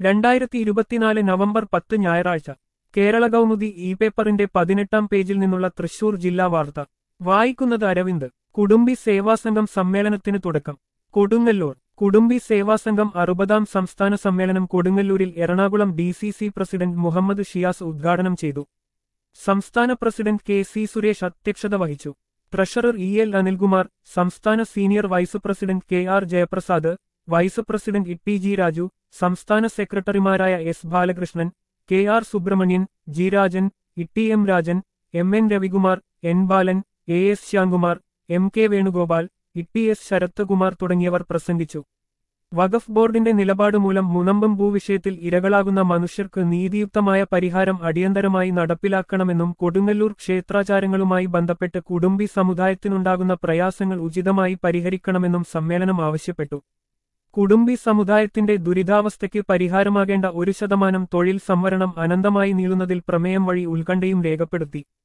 രണ്ടായിരത്തി ഇരുപത്തിനാല് നവംബർ പത്ത് ഞായറാഴ്ച കേരള കൗമുദി ഇ പേപ്പറിന്റെ പതിനെട്ടാം പേജിൽ നിന്നുള്ള തൃശൂർ ജില്ലാ വാർത്ത വായിക്കുന്നത് അരവിന്ദ് കുടുംബി സേവാസംഘം സമ്മേളനത്തിന് തുടക്കം കൊടുങ്ങല്ലൂർ കുടുംബി സേവാസംഘം അറുപതാം സംസ്ഥാന സമ്മേളനം കൊടുങ്ങല്ലൂരിൽ Ernakulam D C C president Muhammad Shiyas ഉദ്ഘാടനം ചെയ്തു സംസ്ഥാന പ്രസിഡന്റ് കെ സി സുരേഷ് അധ്യക്ഷത വഹിച്ചു ട്രഷറർ ഇ എൽ അനിൽകുമാർ സംസ്ഥാന senior vice president K R Jayaprasad vice president E T G Raju സംസ്ഥാന സെക്രട്ടറിമാരായ S Balakrishnan K R Subramanian G Rajan E T M Rajan M N Ravikumar N Balan A S Shyamkumar M K Venugopal E T S Sarath Kumar തുടങ്ങിയവർ പ്രസംഗിച്ചു വഖഫ് ബോർഡിന്റെ നിലപാട് മൂലം മുനമ്പം ഭൂവിഷയത്തിൽ ഇരകളാകുന്ന മനുഷ്യർക്ക് നീതിയുക്തമായ പരിഹാരം അടിയന്തരമായി നടപ്പിലാക്കണമെന്നും കൊടുങ്ങല്ലൂർ ക്ഷേത്രാചാരങ്ങളുമായി ബന്ധപ്പെട്ട് കുടുംബി സമുദായത്തിനുണ്ടാകുന്ന പ്രയാസങ്ങൾ ഉചിതമായി പരിഹരിക്കണമെന്നും സമ്മേളനം ആവശ്യപ്പെട്ടു കുടുംബി സമുദായത്തിന്റെ ദുരിതാവസ്ഥയ്ക്ക് പരിഹാരമാകേണ്ട ഒരു ശതമാനം തൊഴിൽ സംവരണം അനന്തമായി നീളുന്നതിൽ പ്രമേയം വഴി ഉത്കണ്ഠയും രേഖപ്പെടുത്തി